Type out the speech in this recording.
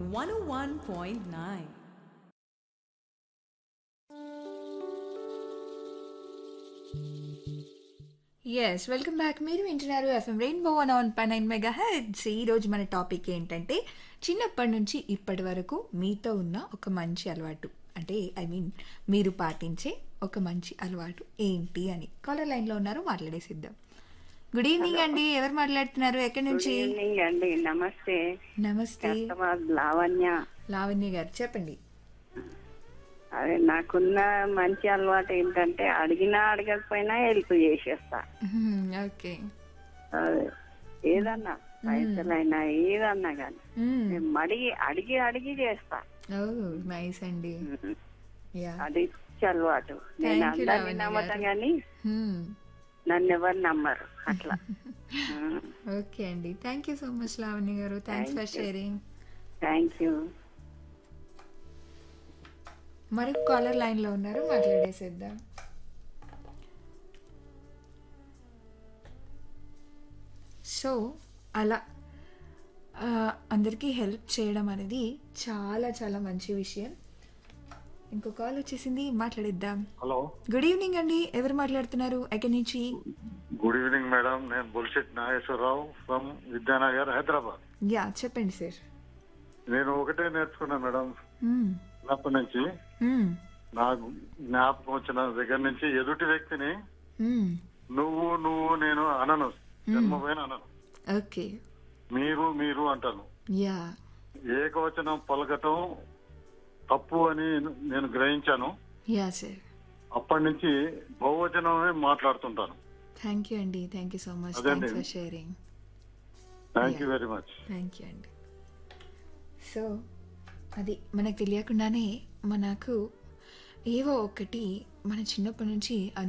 101.9. Yes welcome back మీరు వింటున్నారు FM Rainbow one one పై నైన్ మెగా హెడ్స్ ఈరోజు మన టాపిక్ ఏంటంటే చిన్నప్పటి నుంచి ఇప్పటి వరకు మీతో ఉన్న ఒక మంచి అలవాటు అంటే ఐ మీన్ మీరు పాటించే ఒక మంచి అలవాటు ఏంటి అని కాలర్ లైన్లో ఉన్నారు మాట్లాడేసిద్దాం గుడ్ ఈవినింగ్ అండి ఎవరు మాట్లాడుతున్నారు ఎక్కడి గుడ్ నుంచి ఈవినింగ్ అండి నమస్తే నమస్తే కస్టమర్ లావణ్య లావణ్య గారు చెప్పండి అదే నాకున్న మంచి అలవాటు ఏంటంటే అడిగినా అడగకపోయినా హెల్ప్ చేసేస్తా ఓకే అదే ఏదన్నా పైసలైనా ఏదన్నా కానీ నేను అడిగి అడిగి అడిగి చేస్తా ఓ నైస్ అండి యా అది పిచ్చి అలవాటు నేను Thank you, అందరినీ లావణ్య నమ్మతా గారు. గానీ నన్ను ఎవరు నమ్మరు అట్లా ఓకే అండి thank you so much Lavanya గారు thanks for Thank you. Sharing thank you మరొక కాలర్ లైన్ లో ఉన్నారు మాట్లాడేసేద్దాం సో అలా ఆ, అందరికీ హెల్ప్ చేయడం అనేది చాలా చాలా మంచి విషయం ఇంకో కాల్ వచ్చేసింది మాట్లాడిద్దాం హలో గుడ్ ఈవినింగ్ అండి ఎవరు మాట్లాడుతున్నారు ఎక్కడి నుంచి గుడ్ ఈవినింగ్ మేడం నేను బుల్షెట్ నాగేశ్వరరావు ఫ్రమ్ విద్యానగర్ హైదరాబాద్ యా చెప్పండి సార్ నేను ఒకటే నేర్చుకున్నాను మేడం చిన్నప్పటి నుంచి నాకు జ్ఞాపకం వచ్చిన దగ్గర నుంచి ఎదుటి వ్యక్తిని నువ్వు నువ్వు నేను అనను జన్మపోయిన అనను ఓకే మీరు మీరు అంటాను యా ఏకవచనం పలకటం తప్పు అని నేను గ్రహించాను యా సార్ అప్పటి నుంచి బహువచనమే మాట్లాడుతుంటాను థ్యాంక్ యూ అండి థ్యాంక్ యూ సో మచ్ అదే థ్యాంక్స్ అండి. For sharing thank you very much thank you అండి సో అది మనకు తెలియకుండానే మనకు ఏవో ఒకటి మన చిన్నప్పటి నుంచి